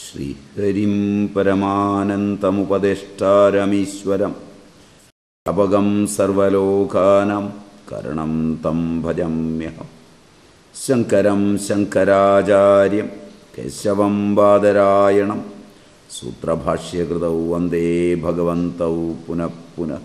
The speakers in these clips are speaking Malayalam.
ശ്രീഹരിം പരമാനന്തമുപദേഷ്ടാരമീശ്വരം അപകം സർവലോകാനം കരണം തം ഭജമ്യഹം ശങ്കരം ശങ്കരാചാര്യം കേശവം ബാദരായണം സൂത്രഭാഷ്യകൃതൗ വന്ദേ ഭഗവന്തൗ പുനഃ പുനഃ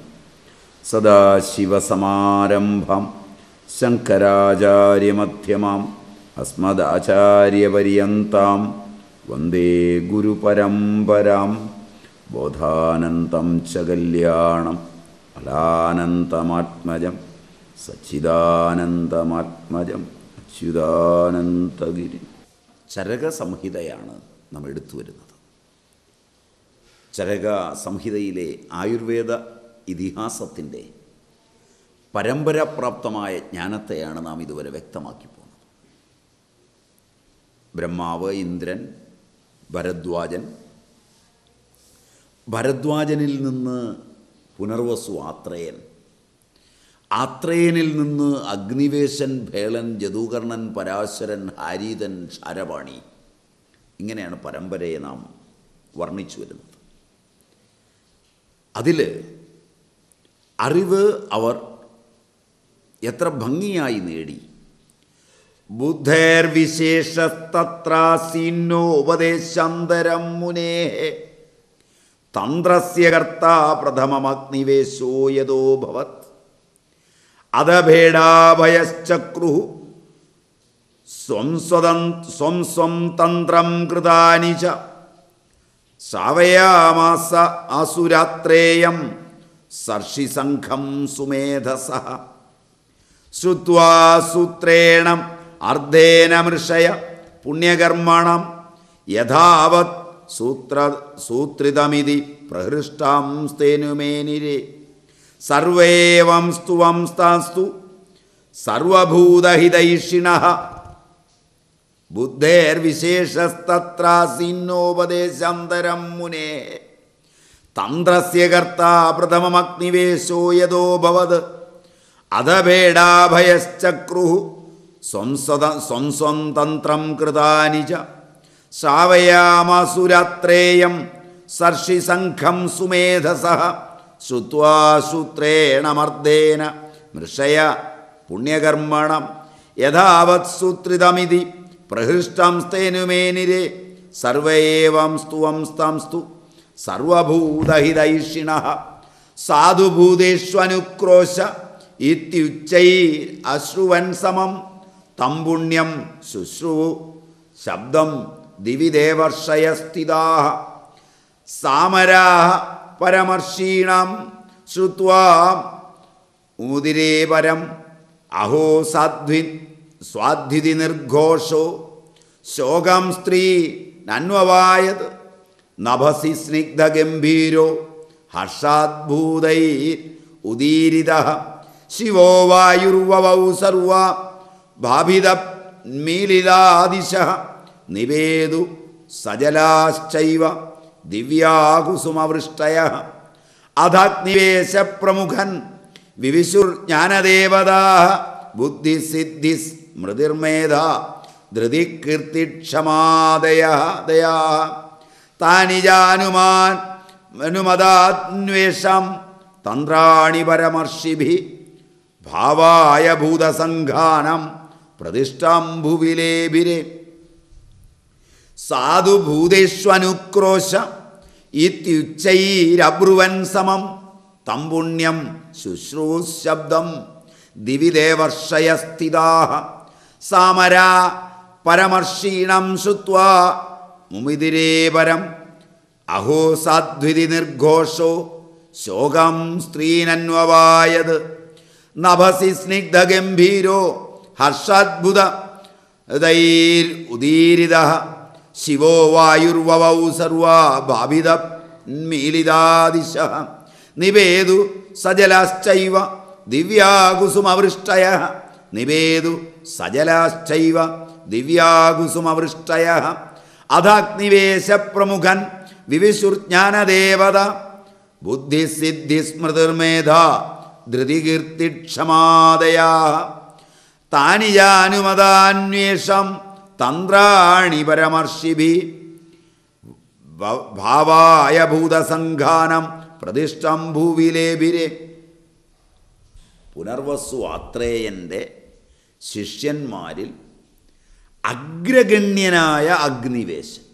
സദാശിവസമാരംഭം ശങ്കരാചാര്യമധ്യമാം അസ്മദാചാര്യപര്യന്താം വന്ദേ ഗുരുപരമ്പരാം ബോധാനന്തം ച കല്യാണം ഫലാനന്തമാത്മജം സച്ചിദാനന്ദമാത്മജം അച്യുതാനന്ദഗിരി ചരക സംഹിതയാണ് നാം എടുത്തു വരുന്നത് ചരക സംഹിതയിലെ ആയുർവേദ ഇതിഹാസത്തിൻ്റെ പരമ്പരാപ്രാപ്തമായ ജ്ഞാനത്തെയാണ് നാം ഇതുവരെ വ്യക്തമാക്കി പോകുന്നത് ബ്രഹ്മാവ് ഇന്ദ്രൻ ഭരദ്വാജൻ ഭരദ്വാജനിൽ നിന്ന് പുനർവസു ആത്രേയൻ ആത്രേയനിൽ നിന്ന് അഗ്നിവേശൻ ഭേളൻ ജദൂകർണൻ പരാശരൻ ഹാരീതൻ ശാരവാണി ഇങ്ങനെയാണ് പരമ്പരയെ നാം വർണ്ണിച്ചു വരുന്നത് അതിൽ അറിവ് അവർ എത്ര ഭംഗിയായി നേടി ബുദ്ധേർവിശേഷസ്തത്രാസീന്നോപദേശാന്തരം മുനേ തന്ത്രസ്യ കർത്ത പ്രഥമമഗ്നിവേശോ യതോ ഭവത് അധഭേടാഭയശ്ചക്രു സ്വം സ്വതം സ്വം സ്വം തന്ത്രം കൃതാനി ച ശ്രാവയാമാസ അസുരാത്രേയം സർഷിസംഘം സുമേധസ ശ്രുത്വാ സൂത്രേണം അർദ്ധേന മൃഷയ പുണ്യകർമ്മണം യഥാവത് സൂത്ര സൂത്രിതമിതി പ്രഹൃഷ്ടാം സ്തേനുമേനിരെ സർവേവം സ്തുവം സ്താസ്തു സർവഭൂതഹിതൈഷിണ ബുദ്ധേർവിശേഷസ്തത്രാസീന്നോപദേശാന്തരം മുനേ തന്ത്രസ്യ കർത്ത പ്രഥമമഗ്നിവേശോ യതോ ഭവത് അധഭേടാഭയശ്ചക്രു സ്വം സ്വത സ്വം സ്വം തന്ത്രം കൃതാനി ച ശ്രാവയാമസുരാത്രേയം സർഷിസംഘം സുമേധസ ശ്രുത്വാ സൂത്രേണമർദ്ദേന മൃഷയ പുണ്യകർമ്മണം യഥാവത് സൂത്രിതമിതി പ്രഹൃഷ്ടം സ്തേനുമേനിരെ സർവേവം സ്തുവം സ്തംസ്തു സർവഭൂതഹിതൈഷിണ സാധുഭൂതേഷ്വനുക്രോശ ഇത്യുച്ചൈ അശ്രുവൻ സമം തം പുണ്യം ശുശ്രുവു ശബ്ദം ദിവിദേവർഷയ സ്ഥിതാ സാമരാ പരമർഷീണം ശ്രുത്വാ ഊതിരേ പരം അഹോ സാധ്വി സ്വാധ്വിതി നിർഘോഷോ ശോകം സ്ത്രീ നന്വവായത് നഭസി സ്നിഗ്ധഗംഭീരോ ഹർഷാദ്ഭൂതൈ ഉദീരിത ശിവോ വായുർവവൗ സർവ ഭാഭിത മീലിതാദിശ നിവേദു സജലാശ്ചൈവ ദിവ്യാകുസുമവൃഷ്ടയ അധഗ്നിവേശപ്രമുഖൻ വിവിശുർജ്ഞാനദേവതാ ബുദ്ധിസിദ്ധി സ്മൃതിർമേധ ധൃതികീർത്തിക്ഷമാദയ ദയാ താനി ജാനുമാൻ അനുമതാന്വേഷം തന്ത്രാണി പരമർഷിഭി ഭാവായ ഭൂതസംഘാനം പ്രതിഷ്ഠാം ഭുവിലേഭിരെ സാധുഭൂതേഷ്വനുക്രോശ ഇത്യുച്ചൈരബ്രുവൻ സമം തം പുണ്യം ശുശ്രൂശബ്ദം ദിവിദേവർഷയ സ്ഥിതാ സാമരാ പരമർഷീണം ശ്രുത്വാ മുമിതിരേ പരം അഹോ സാധ്വിതി നിർഘോഷോ ശോകം സ്ത്രീനന്വവായത് നഭസി സ്നിഗ്ധഗംഭീരോ ഹർഷാദ്ഭുത ദൈർ ഉദീരിത ശിവോ വായുർവവൗ സർവാ ഭാവിത മീലിതാദിശ നിവേദു സജലാശ്ചൈവ ദിവ്യാകുസുമവൃഷ്ടയ നിവേദു സജലാശ്ചൈവ ദിവ്യാകുസുമവൃഷ്ടയ അധാഗ്നിവേശപ്രമുഖൻ വിവിശുർജ്ഞാനദേവത ബുദ്ധിസിദ്ധിസ്മൃതിർമേധ ധൃതികീർത്തിക്ഷമാദയാ താനി ജാനുമതാന്വേഷം തന്ത്രാണി പരമർഷിഭി ഭ- ഭാവായ ഭൂതസംഘാനം പ്രതിഷ്ഠം ഭൂവിലേഭിരെ പുനർവസു ആത്രേയൻ്റെ ശിഷ്യന്മാരിൽ അഗ്രഗണ്യനായ അഗ്നിവേശൻ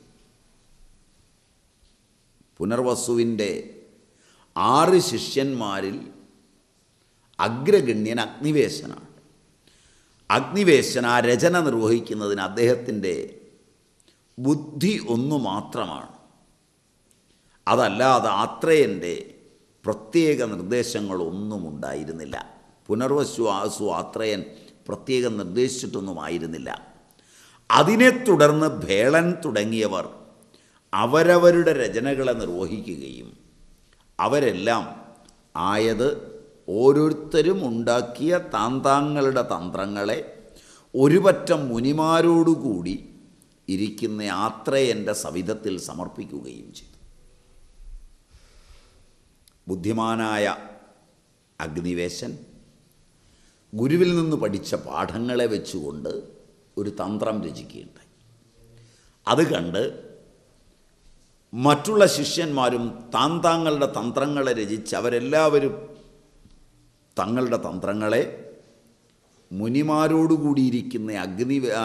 പുനർവസുവിൻ്റെ ആറ് ശിഷ്യന്മാരിൽ അഗ്രഗണ്യൻ അഗ്നിവേശനാണ് അഗ്നിവേശൻ ആ രചന നിർവഹിക്കുന്നതിന് അദ്ദേഹത്തിൻ്റെ ബുദ്ധി ഒന്നു മാത്രമാണ് അതല്ലാതെ ആത്രേയൻ്റെ പ്രത്യേക നിർദ്ദേശങ്ങളൊന്നും ഉണ്ടായിരുന്നില്ല പുനർവസു ആസു ആത്രേയൻ പ്രത്യേകം നിർദ്ദേശിച്ചിട്ടൊന്നും ആയിരുന്നില്ല അതിനെ തുടർന്ന് ഭേളൻ തുടങ്ങിയവർ അവരവരുടെ രചനകളെ നിർവഹിക്കുകയും അവരെല്ലാം ആയത് ഓരോരുത്തരും ഉണ്ടാക്കിയ താന്താങ്ങളുടെ തന്ത്രങ്ങളെ ഒരു പറ്റം മുനിമാരോടുകൂടി ഇരിക്കുന്ന ആത്രേയൻ്റെ സവിധത്തിൽ സമർപ്പിക്കുകയും ചെയ്തു ബുദ്ധിമാനായ അഗ്നിവേശൻ ഗുരുവിൽ നിന്ന് പഠിച്ച പാഠങ്ങളെ വെച്ചുകൊണ്ട് ഒരു തന്ത്രം രചിക്കുകയുണ്ടായി അത് കണ്ട് മറ്റുള്ള ശിഷ്യന്മാരും താൻ താങ്കളുടെ തന്ത്രങ്ങളെ രചിച്ച് അവരെല്ലാവരും തങ്ങളുടെ തന്ത്രങ്ങളെ മുനിമാരോടുകൂടിയിരിക്കുന്ന അഗ്നി ആ,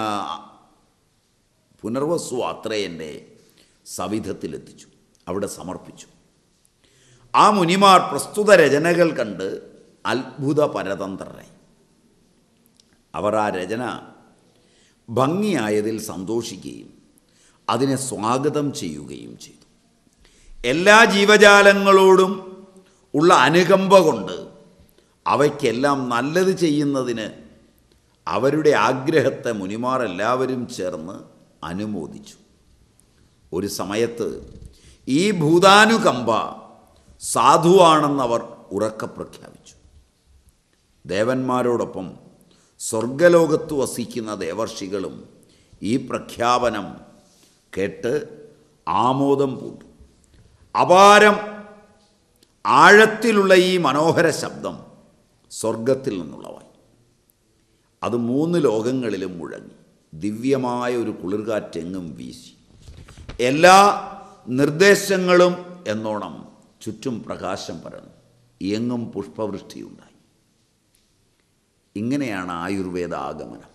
പുനർവസു ആത്രേയൻ്റെ സവിധത്തിലെത്തിച്ചു അവിടെ സമർപ്പിച്ചു ആ മുനിമാർ പ്രസ്തുത രചനകൾ കണ്ട് അത്ഭുത പരതന്ത്രരായി അവർ ആ രചന ഭംഗിയായതിൽ സന്തോഷിക്കുകയും അതിനെ സ്വാഗതം ചെയ്യുകയും ചെയ്തു എല്ലാ ജീവജാലങ്ങളോടും ഉള്ള അനുകമ്പ കൊണ്ട് അവയ്ക്കെല്ലാം നല്ലത് ചെയ്യുന്നതിന് അവരുടെ ആഗ്രഹത്തെ മുനിമാർ എല്ലാവരും ചേർന്ന് അനുമോദിച്ചു ഒരു സമയത്ത് ഈ ഭൂതാനുകമ്പ സാധുവാണെന്നവർ ഉറക്കെ പ്രഖ്യാപിച്ചു ദേവന്മാരോടൊപ്പം സ്വർഗലോകത്ത് വസിക്കുന്ന ദേവർഷികളും ഈ പ്രഖ്യാപനം കേട്ട് ആമോദം പൂണ്ടു അപാരം ആഴത്തിലുള്ള ഈ മനോഹര ശബ്ദം സ്വർഗത്തിൽ നിന്നുള്ളവായി അത് മൂന്ന് ലോകങ്ങളിലും മുഴങ്ങി ദിവ്യമായ ഒരു കുളിർകാറ്റെങ്ങും വീശി എല്ലാ നിർദ്ദേശങ്ങളും എന്നോണം ചുറ്റും പ്രകാശം പരന്നു എങ്ങും പുഷ്പവൃഷ്ടിയുണ്ടായി ഇങ്ങനെയാണ് ആയുർവേദ ആഗമനം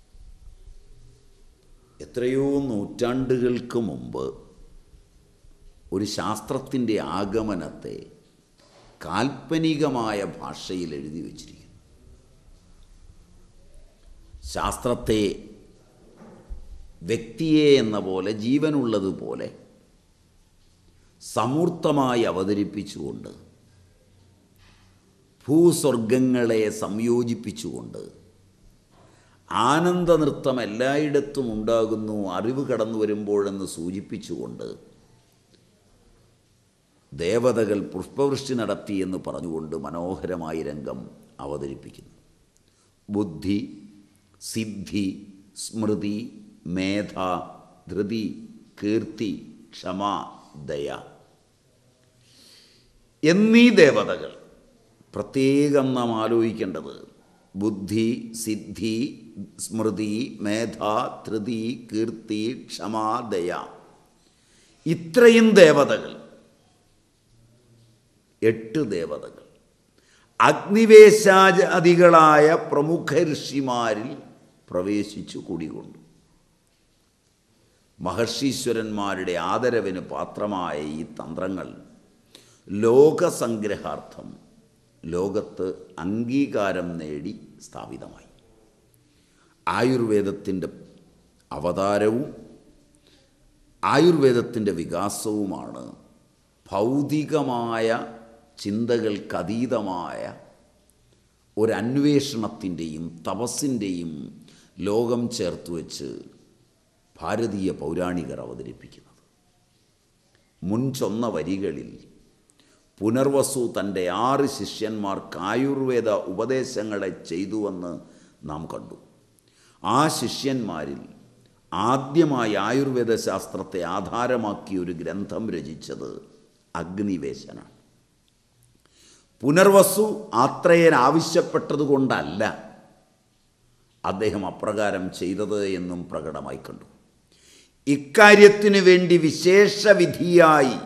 എത്രയോ നൂറ്റാണ്ടുകൾക്ക് മുമ്പ് ഒരു ശാസ്ത്രത്തിൻ്റെ ആഗമനത്തെ കാൽപ്പനികമായ ഭാഷയിൽ എഴുതി വച്ചിരിക്കുന്നു ശാസ്ത്രത്തെ വ്യക്തിയെ എന്ന പോലെ ജീവനുള്ളതുപോലെ സമൂർത്തമായി അവതരിപ്പിച്ചുകൊണ്ട് ഭൂസ്വർഗങ്ങളെ സംയോജിപ്പിച്ചുകൊണ്ട് ആനന്ദനൃത്തം എല്ലായിടത്തും ഉണ്ടാകുന്നു അറിവ് കടന്നു വരുമ്പോഴെന്ന് സൂചിപ്പിച്ചുകൊണ്ട് ദേവതകൾ പുഷ്പവൃഷ്ടി നടത്തി എന്ന് പറഞ്ഞുകൊണ്ട് മനോഹരമായി രംഗം അവതരിപ്പിക്കുന്നു ബുദ്ധി സിദ്ധി സ്മൃതി മേധ ധൃതി കീർത്തി ക്ഷമ ദയ എന്നീ ദേവതകൾ പ്രത്യേകം നാം ആലോചിക്കേണ്ടത് ബുദ്ധി സിദ്ധി സ്മൃതി മേധ ധൃതി കീർത്തി ക്ഷമ ദയ ഇത്രയും ദേവതകൾ എട്ട് ദേവതകൾ അഗ്നിവേശാദികളായ പ്രമുഖ ഋഷിമാരിൽ പ്രവേശിച്ചു കുടികൊണ്ടു മഹർഷീശ്വരന്മാരുടെ ആദരവിന് പാത്രമായ ഈ തന്ത്രങ്ങൾ ലോകസംഗ്രഹാർത്ഥം ലോകത്ത് അംഗീകാരം നേടി സ്ഥാപിതമായി ആയുർവേദത്തിൻ്റെ അവതാരവും ആയുർവേദത്തിൻ്റെ വികാസവുമാണ് ഭൗതികമായ ചിന്തകൾക്കതീതമായ ഒരന്വേഷണത്തിൻ്റെയും തപസ്സിൻ്റെയും ലോകം ചേർത്ത് വെച്ച് ഭാരതീയ പൗരാണികർ അവതരിപ്പിക്കുന്നത് മുൻചൊന്ന വരികളിൽ പുനർവസു തൻ്റെ ആറ് ശിഷ്യന്മാർക്ക് ആയുർവേദ ഉപദേശങ്ങളെ ചെയ്തുവെന്ന് നാം കണ്ടു ആ ശിഷ്യന്മാരിൽ ആദ്യമായി ആയുർവേദ ശാസ്ത്രത്തെ ആധാരമാക്കി ഒരു ഗ്രന്ഥം രചിച്ചത് അഗ്നിവേശനാണ് പുനർവസു ആത്രേയൻ ആവശ്യപ്പെട്ടതുകൊണ്ടല്ല അദ്ദേഹം അപ്രകാരം ചെയ്തത് എന്നും പ്രകടമായി കണ്ടു ഇക്കാര്യത്തിനു വേണ്ടി വിശേഷവിധിയായി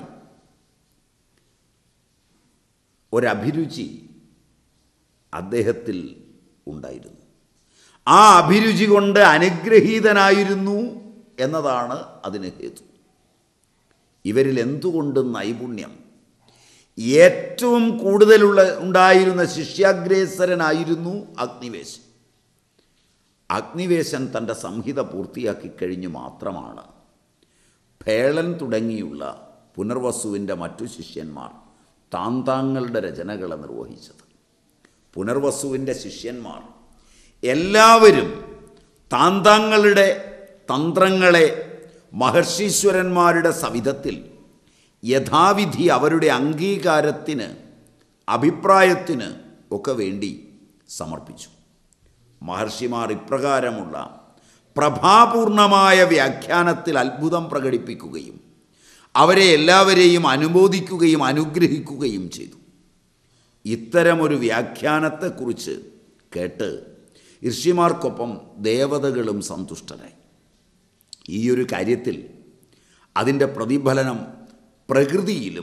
ഒരഭിരുചി അദ്ദേഹത്തിൽ ഉണ്ടായിരുന്നു ആ അഭിരുചി കൊണ്ട് അനുഗ്രഹീതനായിരുന്നു എന്നതാണ് അതിന് ഹേതു ഇവരിൽ എന്തുകൊണ്ട് നൈപുണ്യം ഏറ്റവും കൂടുതലുള്ള ഉണ്ടായിരുന്ന ശിഷ്യാഗ്രേസരനായിരുന്നു അഗ്നിവേശൻ അഗ്നിവേശൻ തൻ്റെ സംഹിത പൂർത്തിയാക്കി കഴിഞ്ഞു മാത്രമാണ് ഭേളൻ തുടങ്ങിയുള്ള പുനർവസുവിൻ്റെ മറ്റു ശിഷ്യന്മാർ താന്താങ്ങളുടെ രചനകളെ നിർവഹിച്ചത് പുനർവസുവിൻ്റെ ശിഷ്യന്മാർ എല്ലാവരും താന്താങ്ങളുടെ തന്ത്രങ്ങളെ മഹർഷീശ്വരന്മാരുടെ സവിധത്തിൽ യഥാവിധി അവരുടെ അംഗീകാരത്തിന് അഭിപ്രായത്തിന് ഒക്കെ വേണ്ടി സമർപ്പിച്ചു മഹർഷിമാർ ഇപ്രകാരമുള്ള പ്രഭാപൂർണമായ വ്യാഖ്യാനത്തിൽ അത്ഭുതം പ്രകടിപ്പിക്കുകയും അവരെ എല്ലാവരെയും അനുമോദിക്കുകയും അനുഗ്രഹിക്കുകയും ചെയ്തു ഇത്തരമൊരു വ്യാഖ്യാനത്തെക്കുറിച്ച് കേട്ട് ഋഷിമാർക്കൊപ്പം ദേവതകളും സന്തുഷ്ടരായി ഈ ഒരു കാര്യത്തിൽ അതിൻ്റെ പ്രതിഫലനം പ്രകൃതിയിലും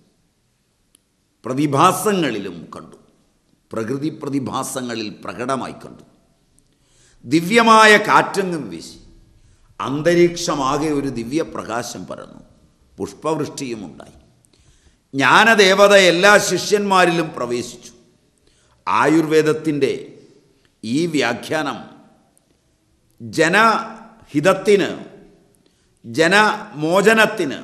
പ്രതിഭാസങ്ങളിലും കണ്ടു പ്രകൃതി പ്രതിഭാസങ്ങളിൽ പ്രകടമായി കണ്ടു ദിവ്യമായ കാറ്റങ്ങും വീശി അന്തരീക്ഷമാകെ ഒരു ദിവ്യപ്രകാശം പരന്നു പുഷ്പവൃഷ്ടിയും ഉണ്ടായി ജ്ഞാനദേവത എല്ലാ ശിഷ്യന്മാരിലും പ്രവേശിച്ചു ആയുർവേദത്തിൻ്റെ ഈ വ്യാഖ്യാനം ജനഹിതത്തിന് ജനമോചനത്തിന്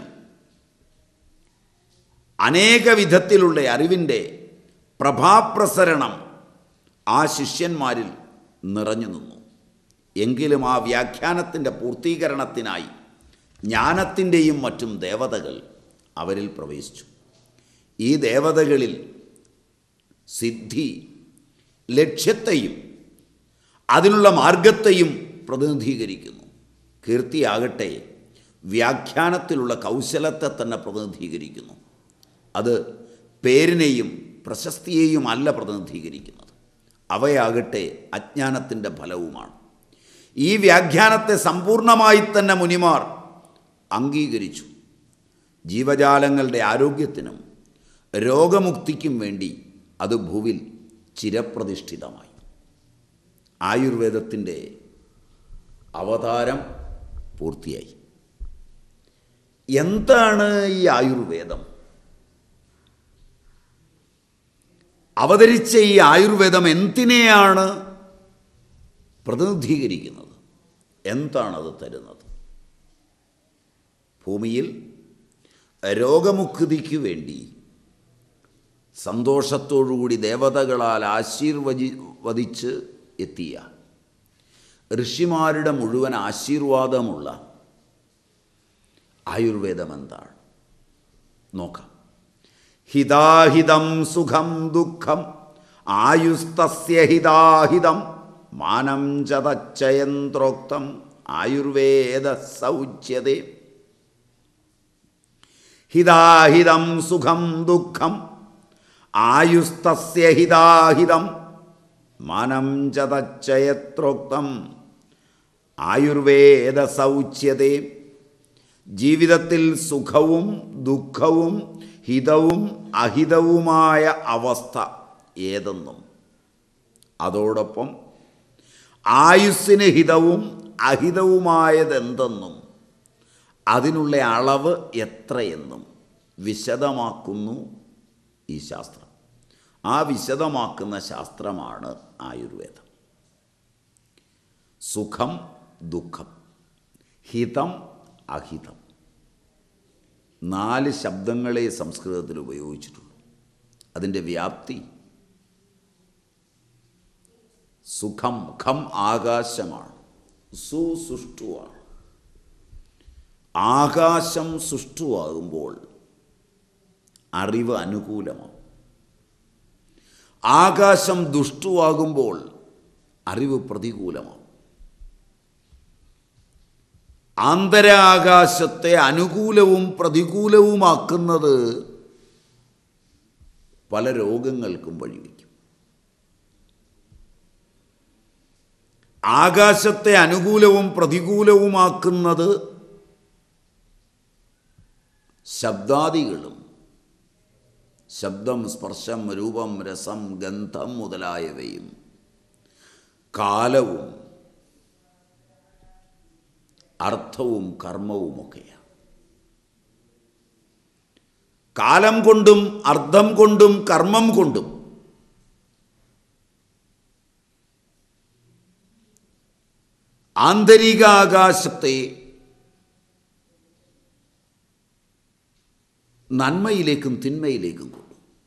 അനേക വിധത്തിലുള്ള അറിവിൻ്റെ പ്രഭാപ്രസരണം ആ ശിഷ്യന്മാരിൽ നിറഞ്ഞു നിന്നു എങ്കിലും ആ വ്യാഖ്യാനത്തിൻ്റെ പൂർത്തീകരണത്തിനായി ജ്ഞാനത്തിൻ്റെയും മറ്റും ദേവതകൾ അവരിൽ പ്രവേശിച്ചു ഈ ദേവതകളിൽ സിദ്ധി ലക്ഷ്യത്തെയും അതിനുള്ള മാർഗത്തെയും പ്രതിനിധീകരിക്കുന്നു കീർത്തിയാകട്ടെ വ്യാഖ്യാനത്തിലുള്ള കൗശലത്തെ തന്നെ പ്രതിനിധീകരിക്കുന്നു അത് പേരിനെയും പ്രശസ്തിയെയും അല്ല പ്രതിനിധീകരിക്കുന്നത് അവയാകട്ടെ അജ്ഞാനത്തിൻ്റെ ഫലവുമാണ് ഈ വ്യാഖ്യാനത്തെ സമ്പൂർണമായി തന്നെ മുനിമാർ അംഗീകരിച്ചു ജീവജാലങ്ങളുടെ ആരോഗ്യത്തിനും രോഗമുക്തിക്കും വേണ്ടി അത് ഭൂവിൽ ചിരപ്രതിഷ്ഠിതമായി ആയുർവേദത്തിൻ്റെ അവതാരം പൂർത്തിയായി എന്താണ് ഈ ആയുർവേദം അവതരിച്ച ഈ ആയുർവേദം എന്തിനെയാണ് പ്രതിനിധീകരിക്കുന്നത് എന്താണത് തരുന്നത് ഭൂമിയിൽ രോഗമുക്തിക്ക് വേണ്ടി സന്തോഷത്തോടുകൂടി ദേവതകളാൽ ആശീർവദി വദിച്ച് എത്തിയ ഋഷിമാരുടെ മുഴുവൻ ആശീർവാദമുള്ള ആയുർവേദം എന്താണ് നോക്കാം ഹിതാഹിതം സുഖം ദുഃഖം ആയുസ്തസ്യ ഹിതാഹിതം മാനം ചതച്ചയന്ത്രോക്തം ആയുർവേദ സൗച്യതേ ഹിതാഹിതം സുഖം ദുഃഖം ആയുസ്തസ്യ ഹിതാഹിതം മാനം ചതച്ചയത്രോക്തം ആയുർവേദ സൗച്യതേ ജീവിതത്തിൽ സുഖവും ദുഃഖവും ഹിതവും അഹിതവുമായ അവസ്ഥ ഏതെന്നും അതോടൊപ്പം ആയുസ്സിന് ഹിതവും അഹിതവുമായതെന്തെന്നും അതിനുള്ള അളവ് എത്രയെന്നും വിശദമാക്കുന്നു ഈ ശാസ്ത്രം ആ വിശദമാക്കുന്ന ശാസ്ത്രമാണ് ആയുർവേദം സുഖം ദുഃഖം ഹിതം അഹിതം നാല് ശബ്ദങ്ങളെ സംസ്കൃതത്തിൽ ഉപയോഗിച്ചിട്ടുള്ളൂ അതിൻ്റെ വ്യാപ്തി സുഖം ഖം ആകാശമാണ് സുസുഷ്ടുവാണ് ആകാശം സുഷ്ടുവാകുമ്പോൾ അറിവ് അനുകൂലമാവും ആകാശം ദുഷ്ടുവാകുമ്പോൾ അറിവ് പ്രതികൂലമാവും ആന്തരാകാശത്തെ അനുകൂലവും പ്രതികൂലവുമാക്കുന്നത് പല രോഗങ്ങൾക്കും വഴിവെക്കും ആകാശത്തെ അനുകൂലവും പ്രതികൂലവുമാക്കുന്നത് ശബ്ദാദികളും ശബ്ദം സ്പർശം രൂപം രസം ഗന്ധം മുതലായവയും കാലവും അർത്ഥവും കർമ്മവുമൊക്കെയാണ് കാലം കൊണ്ടും അർത്ഥം കൊണ്ടും കർമ്മം കൊണ്ടും ആന്തരികാകാശത്തെ നന്മയിലേക്കും തിന്മയിലേക്കും കൊണ്ടു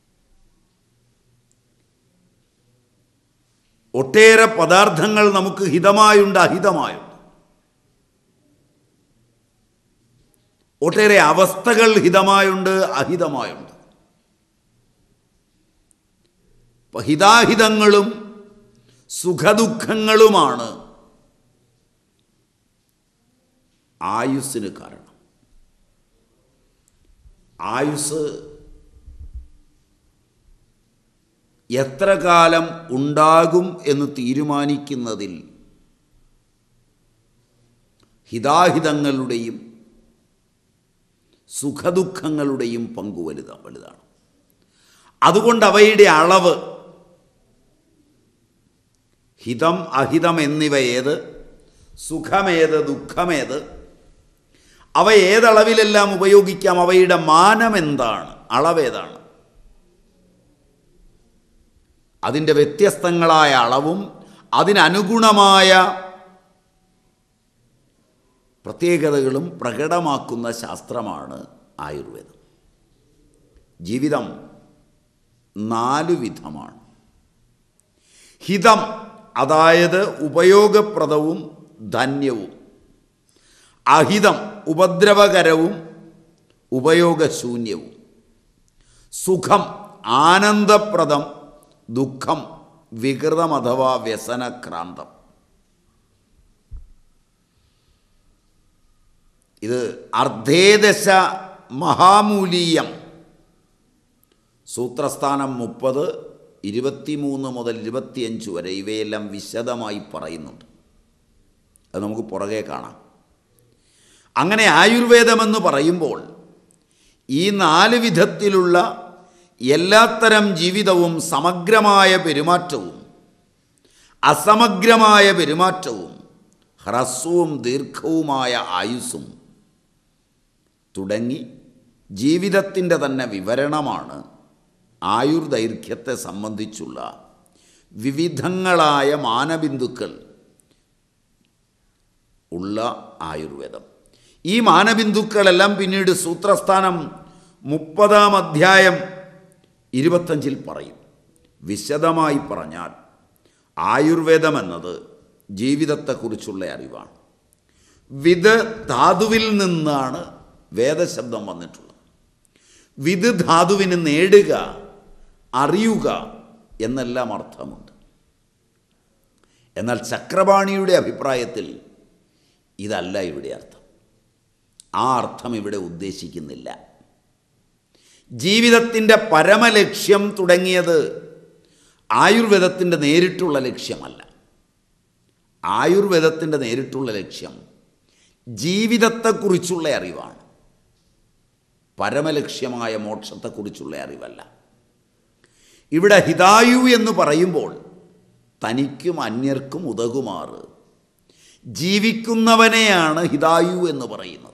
ഒട്ടേറെ പദാർത്ഥങ്ങൾ നമുക്ക് ഹിതമായുണ്ട് അഹിതമായുണ്ട് ഒട്ടേറെ അവസ്ഥകൾ ഹിതമായുണ്ട് അഹിതമായുണ്ട് അപ്പൊ ഹിതാഹിതങ്ങളും സുഖദുഃഖങ്ങളുമാണ് ആയുസ്സിന് കാരണം ആയുസ് എത്ര കാലം ഉണ്ടാകും എന്ന് തീരുമാനിക്കുന്നതിൽ ഹിതാഹിതങ്ങളുടെയും സുഖദുഃഖങ്ങളുടെയും പങ്ക് വലുത വലുതാണ് അതുകൊണ്ട് അവയുടെ അളവ് ഹിതം അഹിതം എന്നിവ ഏത് സുഖമേത് ദുഃഖമേത് അവ ഏതളവിലെല്ലാം ഉപയോഗിക്കാം അവയുടെ മാനം എന്താണ് അളവേതാണ് അതിൻ്റെ വ്യത്യസ്തങ്ങളായ അളവും അതിനനുഗുണമായ പ്രത്യേകതകളും പ്രകടമാക്കുന്ന ശാസ്ത്രമാണ് ആയുർവേദം ജീവിതം നാലു വിധമാണ് ഹിതം അതായത് ഉപയോഗപ്രദവും ധന്യവും അഹിതം ഉപദ്രവകരവും ഉപയോഗശൂന്യവും സുഖം ആനന്ദപ്രദം ദുഃഖം വികൃതം അഥവാ വ്യസനക്രാന്തം ഇത് അർദ്ധേദശ മഹാമൂലീയം സൂത്രസ്ഥാനം മുപ്പത് ഇരുപത്തിമൂന്ന് മുതൽ ഇരുപത്തിയഞ്ച് വരെ ഇവയെല്ലാം വിശദമായി പറയുന്നുണ്ട് അത് നമുക്ക് പുറകെ കാണാം അങ്ങനെ ആയുർവേദമെന്ന് പറയുമ്പോൾ ഈ നാല് വിധത്തിലുള്ള എല്ലാത്തരം ജീവിതവും സമഗ്രമായ പെരുമാറ്റവും അസമഗ്രമായ പെരുമാറ്റവും ഹ്രസ്വവും ദീർഘവുമായ ആയുസ്സും തുടങ്ങി ജീവിതത്തിൻ്റെ തന്നെ വിവരണമാണ് ആയുർദൈർഘ്യത്തെ സംബന്ധിച്ചുള്ള വിവിധങ്ങളായ മാനബിന്ദുക്കൾ ഉള്ള ആയുർവേദം ഈ മാനബിന്ദുക്കളെല്ലാം പിന്നീട് സൂത്രസ്ഥാനം മുപ്പതാം അധ്യായം ഇരുപത്തഞ്ചിൽ പറയും വിശദമായി പറഞ്ഞാൽ ആയുർവേദം എന്നത് ജീവിതത്തെക്കുറിച്ചുള്ള അറിവാണ് വിത് ധാതുവിൽ നിന്നാണ് വേദശബ്ദം വന്നിട്ടുള്ളത് വിത് ധാതുവിന് നേടുക അറിയുക എന്നെല്ലാം അർത്ഥമുണ്ട് എന്നാൽ ചക്രപാണിയുടെ അഭിപ്രായത്തിൽ ഇതല്ല ഇവിടെ അർത്ഥം ആ അർത്ഥം ഇവിടെ ഉദ്ദേശിക്കുന്നില്ല ജീവിതത്തിൻ്റെ പരമലക്ഷ്യം തുടങ്ങിയത് ആയുർവേദത്തിൻ്റെ നേരിട്ടുള്ള ലക്ഷ്യമല്ല ആയുർവേദത്തിൻ്റെ നേരിട്ടുള്ള ലക്ഷ്യം ജീവിതത്തെക്കുറിച്ചുള്ള അറിവാണ് പരമലക്ഷ്യമായ മോക്ഷത്തെക്കുറിച്ചുള്ള അറിവല്ല ഇവിടെ ഹിതായു എന്ന് പറയുമ്പോൾ തനിക്കും അന്യർക്കും ഉതകുമാറ് ജീവിക്കുന്നവനെയാണ് ഹിതായു എന്ന് പറയുന്നത്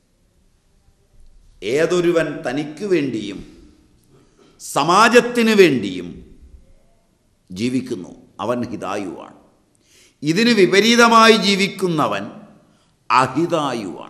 ഏതൊരുവൻ തനിക്ക് വേണ്ടിയും സമാജത്തിന് വേണ്ടിയും ജീവിക്കുന്നു അവൻ ഹിതായുവാണ് ഇതിന് വിപരീതമായി ജീവിക്കുന്നവൻ അഹിതായുവാണ്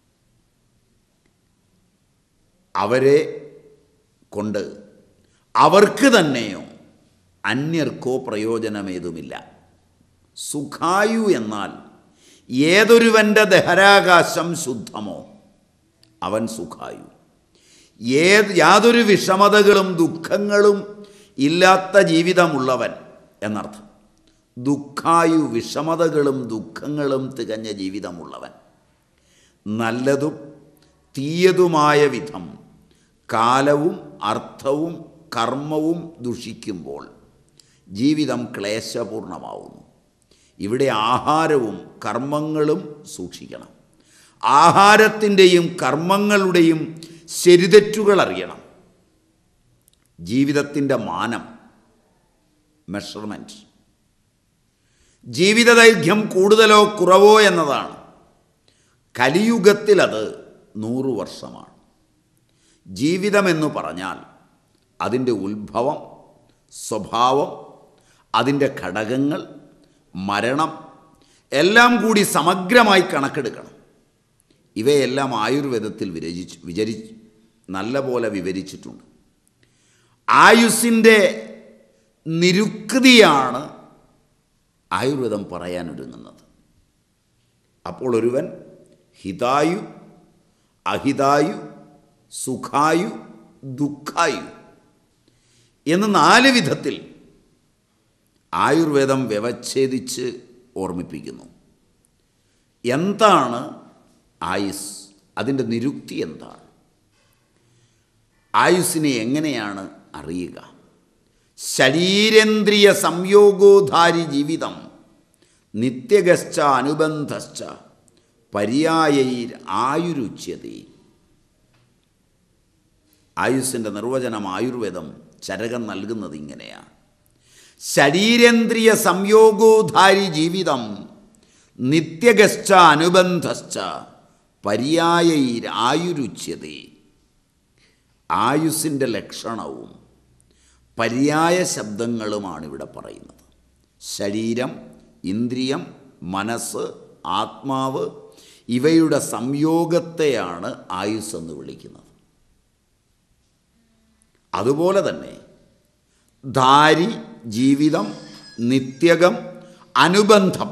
അവരെ കൊണ്ട് അവർക്ക് തന്നെയോ അന്യർക്കോ പ്രയോജനമേതുമില്ല സുഖായു എന്നാൽ ഏതൊരുവൻ്റെ ദഹരാകാശം ശുദ്ധമോ അവൻ സുഖായു ഏത് യാതൊരു വിഷമതകളും ദുഃഖങ്ങളും ഇല്ലാത്ത ജീവിതമുള്ളവൻ എന്നർത്ഥം ദുഃഖായു വിഷമതകളും ദുഃഖങ്ങളും തികഞ്ഞ ജീവിതമുള്ളവൻ നല്ലതും തീയതുമായ വിധം കാലവും അർത്ഥവും കർമ്മവും ദുഷിക്കുമ്പോൾ ജീവിതം ക്ലേശപൂർണമാവുന്നു ഇവിടെ ആഹാരവും കർമ്മങ്ങളും സൂക്ഷിക്കണം ആഹാരത്തിൻ്റെയും കർമ്മങ്ങളുടെയും ശരിതെറ്റുകൾ അറിയണം ജീവിതത്തിൻ്റെ മാനം മെഷർമെൻറ്റ് ജീവിതദൈർഘ്യം കൂടുതലോ കുറവോ എന്നതാണ് കലിയുഗത്തിൽ അത് നൂറു വർഷമാണ് ജീവിതമെന്ന് പറഞ്ഞാൽ അതിൻ്റെ ഉത്ഭവം സ്വഭാവം അതിൻ്റെ ഘടകങ്ങൾ മരണം എല്ലാം കൂടി സമഗ്രമായി കണക്കെടുക്കണം ഇവയെല്ലാം ആയുർവേദത്തിൽ വിരചിച്ച് വിചരി നല്ല പോലെ വിവരിച്ചിട്ടുണ്ട് ആയുസ്സിൻ്റെ നിരുക്തിയാണ് ആയുർവേദം പറയാനൊരുങ്ങുന്നത് അപ്പോൾ ഒരുവൻ ഹിതായു അഹിതായു സുഖായു ദുഃഖായു എന്ന് നാല് വിധത്തിൽ ആയുർവേദം വ്യവച്ഛേദിച്ച് ഓർമ്മിപ്പിക്കുന്നു എന്താണ് ആയുസ് അതിൻ്റെ നിരുക്തി എന്താണ് ആയുസ്സിനെ എങ്ങനെയാണ് അറിയുക ശരീരേന്ദ്രിയ സംയോഗോധാരി ജീവിതം നിത്യഗശ്ച അനുബന്ധശ്ച പര്യായൈർ ആയുരുച്യതേ ആയുസ്സിൻ്റെ നിർവചനം ആയുർവേദം ചരകം നൽകുന്നത് ഇങ്ങനെയാണ് ശരീരേന്ദ്രിയ സംയോഗോധാരി ജീവിതം നിത്യഗശ്ച അനുബന്ധശ്ച പര്യായൈർ ആയുരുച്യതേ ആയുസ്സിൻ്റെ ലക്ഷണവും പര്യായ ശബ്ദങ്ങളുമാണ് ഇവിടെ പറയുന്നത് ശരീരം ഇന്ദ്രിയം മനസ്സ് ആത്മാവ് ഇവയുടെ സംയോഗത്തെയാണ് ആയുസ് എന്ന് വിളിക്കുന്നത് അതുപോലെ തന്നെ ധാരി ജീവിതം നിത്യകം അനുബന്ധം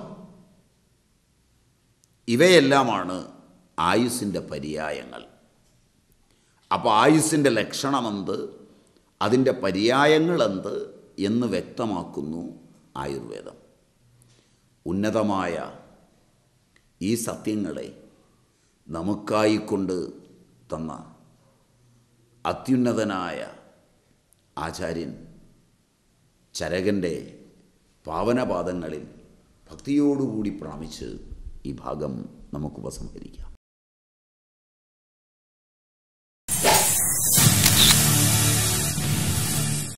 ഇവയെല്ലാമാണ് ആയുസ്സിൻ്റെ പര്യായങ്ങൾ അപ്പോൾ ആയുസ്സിൻ്റെ ലക്ഷണമെന്ത് അതിൻ്റെ പര്യായങ്ങളെന്ത് എന്ന് വ്യക്തമാക്കുന്നു ആയുർവേദം ഉന്നതമായ ഈ സത്യങ്ങളെ നമുക്കായിക്കൊണ്ട് തന്ന അത്യുന്നതനായ ആചാര്യൻ ചരകൻ്റെ പാവനപാദങ്ങളിൽ ഭക്തിയോടുകൂടി പ്രാമിച്ച് ഈ ഭാഗം നമുക്ക് ഉപസംഹരിക്കാം